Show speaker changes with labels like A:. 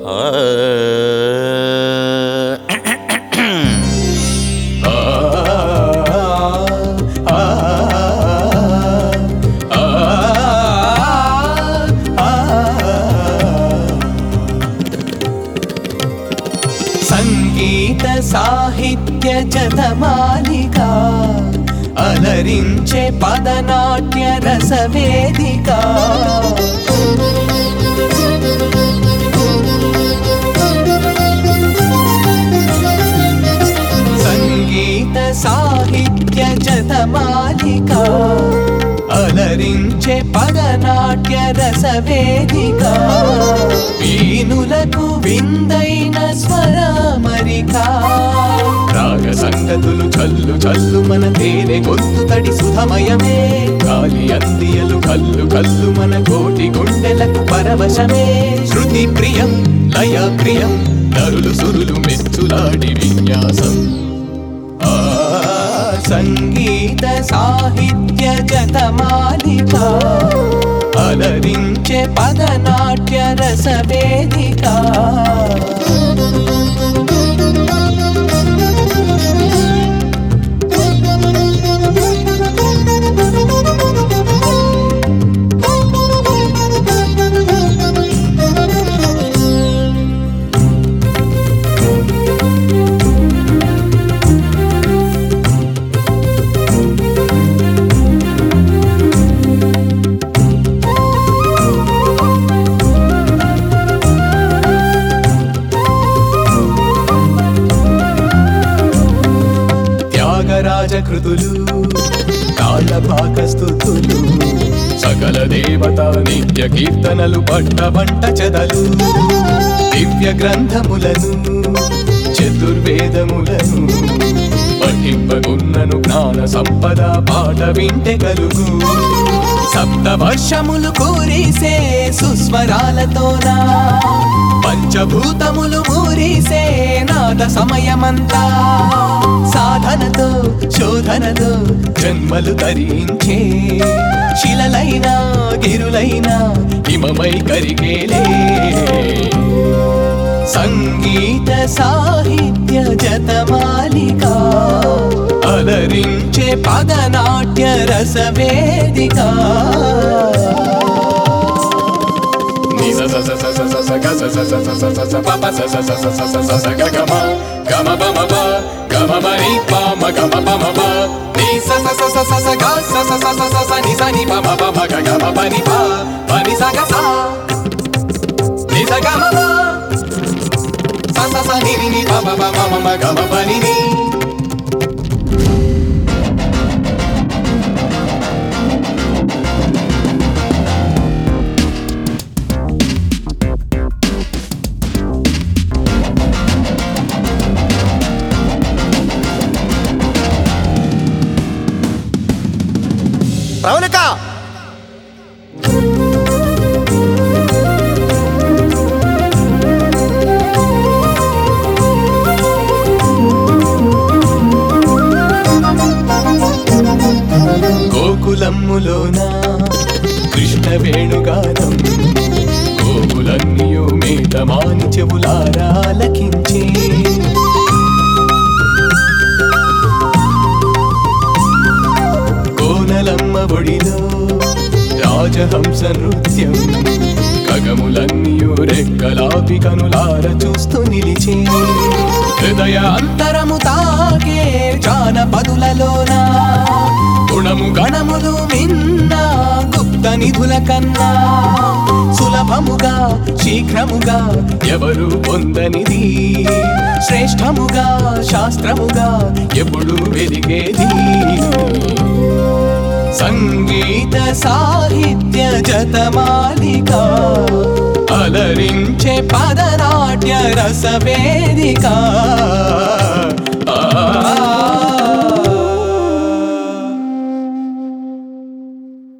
A: సంగీత సాహిత్య జతమాలిక అలరించే పదనాట్య రసవేదిక సంగీత సాహిత్య జతమాలిక అలరించే పదనాట్య రసవేదిక వీణులకు విందైన స్వరమరిక రాగ సంగతులు చల్లు చల్లు మన తేనె గొంతు తడి సుధమయమే గాలి అందియలు కల్లు కల్లు మన కోటి గుండెలకు పరవశమే శృతి ప్రియం లయ ప్రియం నరులు సురులు మెచ్చులాడి విన్యాసం ఆ సంగీత సాహిత్య జతమాలిక అలరించే పదనాట్య రసవేదిక త్యాగరాజ కృతులు కాలపాక స్థుతులు సకల దేవత నిత్య కీర్తనలు పట్ట వంట చెదలు దివ్య గ్రంథములను చతుర్వేదములను పఠింపగున్నను జ్ఞాన సంపద పాట వింటే కలుగు సప్త వర్షములు కూరిసే సుస్వరాలతోనా పంచభూతములు మూరిసే నాద సమయమంతా సాధనతో శోధనతో జన్మలు తరించే శిలలైన గిరులైన హిమమై కరిగేలే సంగీత సాహిత్య జతమాలిక అలరించే పదనాట్య రసవేదిక
B: Ni sa sa sa sa sa sa sa ga sa sa sa sa sa sa sa pa pa sa sa sa sa sa sa sa sa ga ga ma ga ma ba ma ba ga ma ma ni pa ma ga ma ba ma ba ni sa sa sa sa sa sa ga sa sa sa sa sa sa ni sa ni pa ma ba ma ga ga ma ba ni pa pa ni sa ga sa ni sa ga ma ba sa sa sa ni ni ni pa ma ba ma ma ma ga ma ba ni ni
C: Pravalika
A: గోకులమ్ములోన Krishna వేణుగానం గోకులన్నీయు మేటమాని చెవులారా లకించే Konalamma ఒడిలో రాజహంస నృత్యం ఖగములన్నీయు రెక్కలాపి కనులార చూస్తూ నిలిచే హృదయ అంతరము తాకే జానపదులలోనా గుణము గణములు మిన్న గుప్త నిధుల కన్నా సులభముగా శీఘ్రముగా ఎవరు పొందనిది శ్రేష్టముగా శాస్త్రముగా ఎప్పుడు వెలిగేది సంగీత సాహిత్య జతమాలిక అలరించే పదనాట్య రసవేదిక ఆ